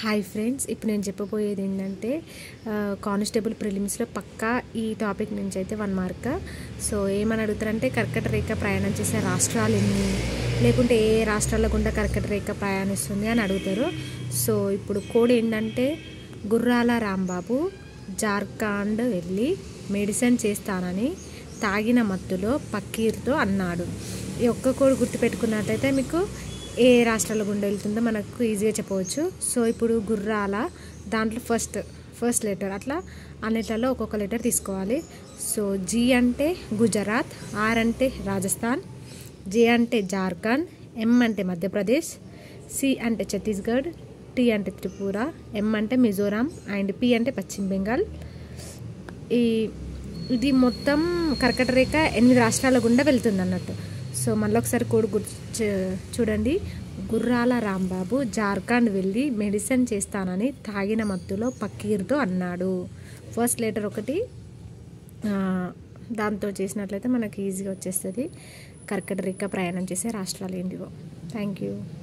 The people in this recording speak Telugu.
హాయ్ ఫ్రెండ్స్ ఇప్పుడు నేను చెప్పబోయేది ఏంటంటే ఆ, కానిస్టేబుల్ ప్రిలిమ్స్లో పక్కా ఈ టాపిక్ నుంచి అయితే వన్ మార్క్ సో ఏమని అడుగుతారంటే కర్కట రేఖ ప్రయాణం చేసే రాష్ట్రాలు ఎన్ని లేకుంటే ఏ రాష్ట్రాల గుండా కర్కట రేఖ ప్రయాణిస్తుంది అని అడుగుతారు సో ఇప్పుడు కోడ్ ఏంటంటే గుర్రాల రాంబాబు జార్ఖండ్ వెళ్ళి మెడిసిన్ చేస్తానని తాగిన మత్తులో పక్కీర్తో అన్నాడు ఈ ఒక్క కోడ్ గుర్తుపెట్టుకున్నట్లయితే మీకు ఏ రాష్ట్రాల గుండా వెళ్తుందో మనకు ఈజీగా చెప్పవచ్చు సో ఇప్పుడు గుర్రాల దాంట్లో ఫస్ట్ ఫస్ట్ లెటర్ అట్లా అన్నిట్లలో ఒక్కొక్క లెటర్ తీసుకోవాలి సో జీ అంటే గుజరాత్ ఆర్ అంటే రాజస్థాన్ జే అంటే జార్ఖండ్ ఎం అంటే మధ్యప్రదేశ్ సి అంటే ఛత్తీస్గఢ్ టీ అంటే త్రిపుర ఎం అంటే మిజోరాం అండ్ పి అంటే పశ్చిమ బెంగాల్ ఈ ఇది మొత్తం కర్కట రేఖ ఎనిమిది రాష్ట్రాల గుండా వెళ్తుంది అన్నట్టు సో మళ్ళీ ఒకసారి కోడ్ గుర్తు చూ- చూడండి గుర్రాల రాంబాబు జార్ఖండ్ వెళ్ళి మెడిసిన్ చేస్తానని తాగిన మత్తులో పక్కీర్తో అన్నాడు ఫస్ట్ లెటర్ ఒకటి ఆ, దాంతో చేసినట్లయితే మనకి ఈజీగా వచ్చేస్తుంది కర్కట రేఖ ప్రయాణం చేసే రాష్ట్రాలు ఏంటివో థ్యాంక్ యూ